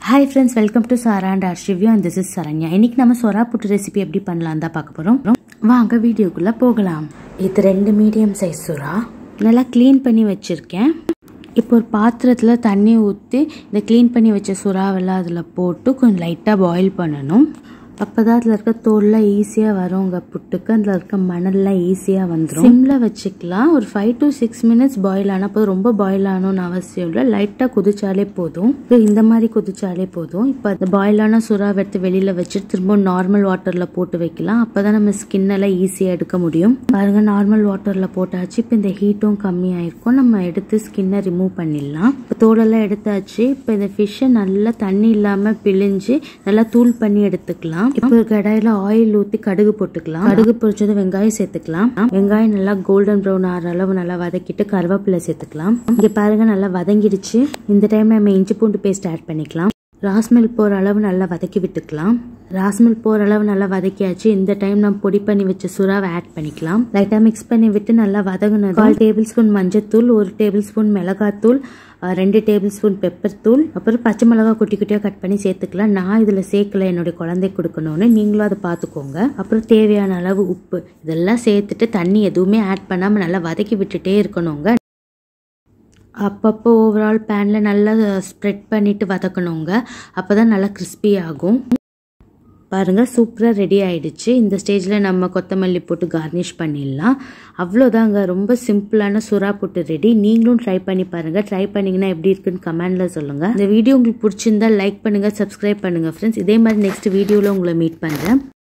hi friends welcome to Sara and அர்ஷிவ்யூ and this is Saranya இன்னைக்கு நம்ம சொரா புட்டு ரெசிபி எப்படி பண்ணலாம் தான் பார்க்க போகிறோம் வாங்க வீடியோக்குள்ளே போகலாம் இது ரெண்டு மீடியம் சைஸ் சுறா நல்லா க்ளீன் பண்ணி வச்சுருக்கேன் இப்போ ஒரு பாத்திரத்தில் தண்ணி ஊற்றி இந்த க்ளீன் பண்ணி வச்ச சுறாவெல்லாம் அதில் போட்டு கொஞ்சம் லைட்டாக பாயில் பண்ணணும் அப்போ தான் அதில் இருக்க தோல்லாம் ஈஸியாக வருங்க புட்டுக்கு அதில் இருக்க மணல்லாம் ஈஸியாக வந்துடும் சிம்மில் வச்சுக்கலாம் ஒரு five to six minutes boil ஆனால் போதும் ரொம்ப பாயில் ஆகணும்னு அவசியம் இல்லை லைட்டாக கொதிச்சாலே போதும் இப்போ இந்த மாதிரி கொதிச்சாலே போதும் இப்போ அந்த பாயிலான சுறாவை எடுத்து வெளியில் வச்சுட்டு திரும்ப நார்மல் வாட்டரில் போட்டு வைக்கலாம் அப்போ தான் நம்ம ஸ்கின்னெல்லாம் ஈஸியாக எடுக்க முடியும் பாருங்க நார்மல் வாட்டரில் போட்டாச்சு இப்போ இந்த ஹீட்டும் கம்மியாயிருக்கும் நம்ம எடுத்து ஸ்கின்னை ரிமூவ் பண்ணிடலாம் இப்போ தோலெல்லாம் எடுத்தாச்சு இப்போ இந்த ஃபிஷ்ஷை நல்லா தண்ணி இல்லாமல் பிழிஞ்சு நல்லா தூள் பண்ணி எடுத்துக்கலாம் இப்போ ஒரு கடாயில ஆயில் ஊற்றி கடுகு போட்டுக்கலாம் கடுகு பொரிச்சது வெங்காயம் சேர்த்துக்கலாம் வெங்காயம் நல்லா கோல்டன் ப்ரௌன் ஆகிற அளவு நல்லா வதக்கிட்டு கருவேப்பிலை சேர்த்துக்கலாம் இங்க பாருங்க நல்லா வதங்கிடுச்சு இந்த டைம் நம்ம இஞ்சி பூண்டு பேஸ்ட் ஆட் பண்ணிக்கலாம் ராஸ்மெல் போகிற அளவு நல்லா வதக்கி விட்டுக்கலாம் ராஸ்மெல் போகிற அளவு நல்லா வதக்கியாச்சு இந்த டைம் நம்ம பொடி பண்ணி வச்ச சுறாவை ஆட் பண்ணிக்கலாம் லைட்டாக மிக்ஸ் பண்ணி விட்டு நல்லா வதங்கினது கால் டேபிள் ஸ்பூன் மஞ்சத்தூள் ஒரு டேபிள் ஸ்பூன் மிளகாத்தூள் ரெண்டு டேபிள் ஸ்பூன் பெப்பர் தூள் அப்புறம் பச்சை மிளகா குட்டி குட்டியாக கட் பண்ணி சேர்த்துக்கலாம் நான் இதில் சேர்க்கல என்னுடைய குழந்தை கொடுக்கணும்னு நீங்களும் அதை பார்த்துக்கோங்க அப்புறம் தேவையான அளவு உப்பு இதெல்லாம் சேர்த்துட்டு தண்ணி எதுவுமே ஆட் பண்ணாமல் நல்லா வதக்கி விட்டுட்டே இருக்கணுங்க அப்பப்போ ஓவரால் பேனில் நல்லா ஸ்ப்ரெட் பண்ணிவிட்டு வதக்கணுங்க அப்போ தான் நல்லா கிறிஸ்பி ஆகும் பாருங்கள் சூப்பராக ரெடி ஆயிடுச்சு இந்த ஸ்டேஜில் நம்ம கொத்தமல்லி போட்டு கார்னிஷ் பண்ணிடலாம் அவ்வளோதாங்க ரொம்ப சிம்பிளான சுறா புட்டு ரெடி நீங்களும் ட்ரை பண்ணி பாருங்கள் ட்ரை பண்ணிங்கன்னா எப்படி இருக்குன்னு கமெண்டில் சொல்லுங்கள் இந்த வீடியோ உங்களுக்கு பிடிச்சிருந்தா லைக் பண்ணுங்கள் சப்ஸ்கிரைப் பண்ணுங்கள் ஃப்ரெண்ட்ஸ் இதே மாதிரி நெக்ஸ்ட் வீடியோவில் உங்களை மீட் பண்ணுறேன்